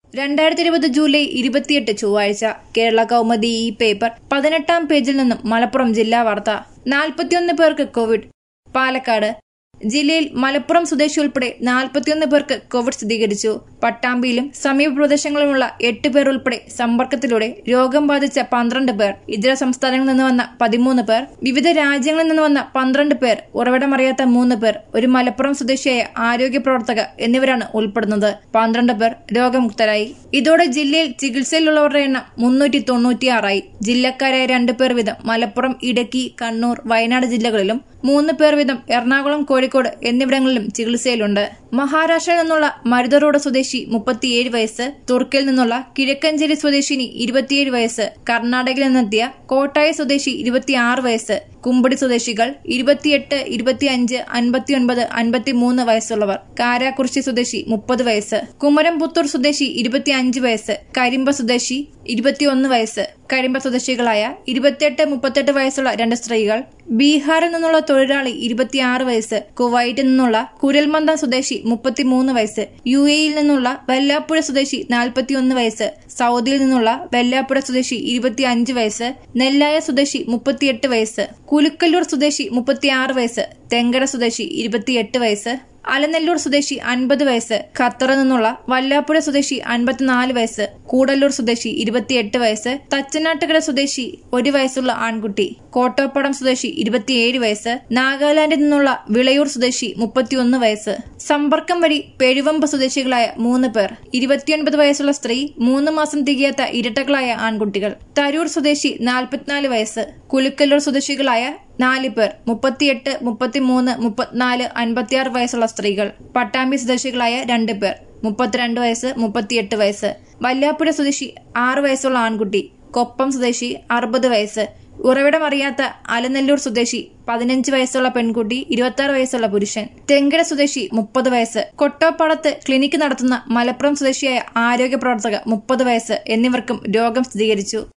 രണ്ടായിരത്തി ഇരുപത് ജൂലൈ ഇരുപത്തിയെട്ട് ചൊവ്വാഴ്ച കേരള കൗമുദി ഈ പേപ്പർ പതിനെട്ടാം പേജിൽ നിന്നും മലപ്പുറം ജില്ലാ വാർത്ത നാൽപ്പത്തിയൊന്ന് പേർക്ക് കോവിഡ് പാലക്കാട് ജില്ലയിൽ മലപ്പുറം സ്വദേശി ഉൾപ്പെടെ നാൽപ്പത്തിയൊന്ന് പേർക്ക് കോവിഡ് സ്ഥിരീകരിച്ചു പട്ടാമ്പിയിലും സമീപ പ്രദേശങ്ങളിലുമുള്ള എട്ട് പേർ ഉൾപ്പെടെ സമ്പർക്കത്തിലൂടെ രോഗം ബാധിച്ച പന്ത്രണ്ട് പേർ ഇതര സംസ്ഥാനങ്ങളിൽ നിന്ന് വന്ന പതിമൂന്ന് പേർ വിവിധ രാജ്യങ്ങളിൽ നിന്ന് വന്ന പന്ത്രണ്ട് പേർ ഉറവിടമറിയാത്ത മൂന്ന് പേർ ഒരു മലപ്പുറം സ്വദേശിയായ ആരോഗ്യ പ്രവർത്തക എന്നിവരാണ് ഉൾപ്പെടുന്നത് പന്ത്രണ്ട് പേർ രോഗമുക്തരായി ഇതോടെ ജില്ലയിൽ ചികിത്സയിലുള്ളവരുടെ എണ്ണം മുന്നൂറ്റി തൊണ്ണൂറ്റിയാറായി ജില്ലക്കാരായ രണ്ടു പേർ വീതം മലപ്പുറം ഇടുക്കി കണ്ണൂർ വയനാട് ജില്ലകളിലും മൂന്ന് പേർ വീതം എറണാകുളം കോഴിക്കോട് എന്നിവിടങ്ങളിലും ചികിത്സയിലുണ്ട് മഹാരാഷ്ട്രയിൽ നിന്നുള്ള മരുത റോഡ് സ്വദേശി മുപ്പത്തിയേഴ് വയസ്സ് തുർക്കിൽ നിന്നുള്ള കിഴക്കഞ്ചേരി സ്വദേശിനി ഇരുപത്തിയേഴ് വയസ്സ് കർണാടകയിൽ നിന്നെത്തിയ കോട്ടായി സ്വദേശി ഇരുപത്തിയാറ് വയസ്സ് കുമ്പടി സ്വദേശികൾ ഇരുപത്തിയെട്ട് ഇരുപത്തിയഞ്ച് അൻപത്തിയൊൻപത് അൻപത്തിമൂന്ന് വയസ്സുള്ളവർ കാരാക്കുറിശി സ്വദേശി മുപ്പത് വയസ്സ് കുമരംപുത്തൂർ സ്വദേശി ഇരുപത്തിയഞ്ച് വയസ്സ് കരിമ്പ സ്വദേശി ഇരുപത്തിയൊന്ന് വയസ്സ് കരിമ്പ സ്വദേശികളായ ഇരുപത്തിയെട്ട് മുപ്പത്തെട്ട് വയസ്സുള്ള രണ്ട് സ്ത്രീകൾ ബീഹാറിൽ നിന്നുള്ള തൊഴിലാളി ഇരുപത്തിയാറ് വയസ്സ് കുവൈറ്റിൽ നിന്നുള്ള കുരൽമന്ദം സ്വദേശി മുപ്പത്തിമൂന്ന് വയസ്സ് യു എയിൽ നിന്നുള്ള വെല്ലാപ്പുഴ സ്വദേശി നാൽപ്പത്തിയൊന്ന് വയസ്സ് സൗദിയിൽ നിന്നുള്ള വെല്ലാപ്പുഴ സ്വദേശി ഇരുപത്തിയഞ്ച് വയസ്സ് നെല്ലായ സ്വദേശി മുപ്പത്തിയെട്ട് വയസ്സ് കുലുക്കല്ലൂർ സ്വദേശി മുപ്പത്തിയാറ് വയസ്സ് തെങ്കര സ്വദേശി ഇരുപത്തിയെട്ട് വയസ്സ് അലനെല്ലൂർ സ്വദേശി അൻപത് വയസ്സ് ഖത്തറിൽ നിന്നുള്ള വല്ലാപ്പുഴ സ്വദേശി അൻപത്തിനാല് വയസ്സ് കൂടല്ലൂർ സ്വദേശി ഇരുപത്തിയെട്ട് വയസ്സ് തച്ചനാട്ടുകര സ്വദേശി ഒരു വയസ്സുള്ള ആൺകുട്ടി കോട്ടോപ്പടം സ്വദേശി ഇരുപത്തിയേഴ് വയസ്സ് നാഗാലാൻഡിൽ നിന്നുള്ള വിളയൂർ സ്വദേശി മുപ്പത്തിയൊന്ന് വയസ്സ് സമ്പർക്കം വഴി പെഴുവമ്പ് സ്വദേശികളായ മൂന്ന് പേർ ഇരുപത്തിയൊൻപത് വയസ്സുള്ള സ്ത്രീ മൂന്ന് മാസം തികയാത്ത ഇരട്ടകളായ ആൺകുട്ടികൾ തരൂർ സ്വദേശി നാൽപ്പത്തിനാല് വയസ്സ് കുലുക്കല്ലൂർ സ്വദേശികളായ നാല് പേർ മുപ്പത്തിയെട്ട് മുപ്പത്തിമൂന്ന് മുപ്പത്തിനാല് അൻപത്തിയാറ് വയസ്സുള്ള സ്ത്രീകൾ പട്ടാമ്പി സ്വദേശികളായ രണ്ട് പേർ മുപ്പത്തിരണ്ട് വയസ്സ് മുപ്പത്തിയെട്ട് വയസ്സ് വല്ലാപ്പുഴ സ്വദേശി ആറ് വയസ്സുള്ള ആൺകുട്ടി കൊപ്പം സ്വദേശി അറുപത് വയസ്സ് ഉറവിടമറിയാത്ത അലനെല്ലൂർ സ്വദേശി പതിനഞ്ച് വയസ്സുള്ള പെൺകുട്ടി ഇരുപത്തി വയസ്സുള്ള പുരുഷൻ തെങ്കര സ്വദേശി മുപ്പത് വയസ്സ് കൊട്ടോപ്പാടത്ത് ക്ലിനിക്ക് നടത്തുന്ന മലപ്പുറം സ്വദേശിയായ ആരോഗ്യ പ്രവർത്തക മുപ്പത് വയസ്സ് എന്നിവർക്കും രോഗം സ്ഥിരീകരിച്ചു